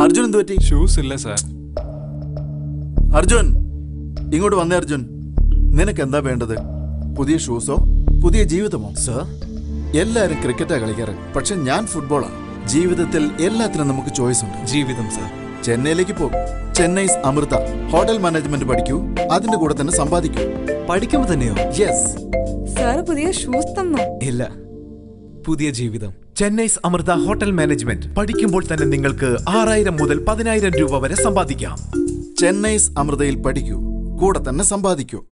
അർജുൻ എന്ത് പറ്റി ഷൂസ് ഇല്ല സാർ അർജുൻ ഇങ്ങോട്ട് വന്നേ അർജുൻ നിനക്ക് എന്താ വേണ്ടത് പുതിയ ഷൂസോ പുതിയ ജീവിതമോ സർ എല്ലാരും ക്രിക്കറ്റാ കളിക്കാറ് പക്ഷെ ഞാൻ ഫുട്ബോളാ ജീവിതത്തിൽ എല്ലാത്തിനും നമുക്ക് ചോയ്സ് ഉണ്ട് ജീവിതം സാർ ചെന്നൈയിലേക്ക് പോ ചെന്നൈസ് അമൃത ഹോട്ടൽ മാനേജ്മെന്റ് പഠിക്കൂ അതിന്റെ കൂടെ തന്നെ സമ്പാദിക്കൂ പഠിക്കുമ്പോ തന്നെയോ യെസ് സാറ് പുതിയ ഷൂസ് തന്നോ ഇല്ല പുതിയ ജീവിതം ചെന്നൈസ് അമൃത ഹോട്ടൽ മാനേജ്മെന്റ് പഠിക്കുമ്പോൾ തന്നെ നിങ്ങൾക്ക് ആറായിരം മുതൽ പതിനായിരം രൂപ വരെ സമ്പാദിക്കാം ചെന്നൈസ് അമൃതയിൽ പഠിക്കൂ കൂടെ തന്നെ സമ്പാദിക്കൂ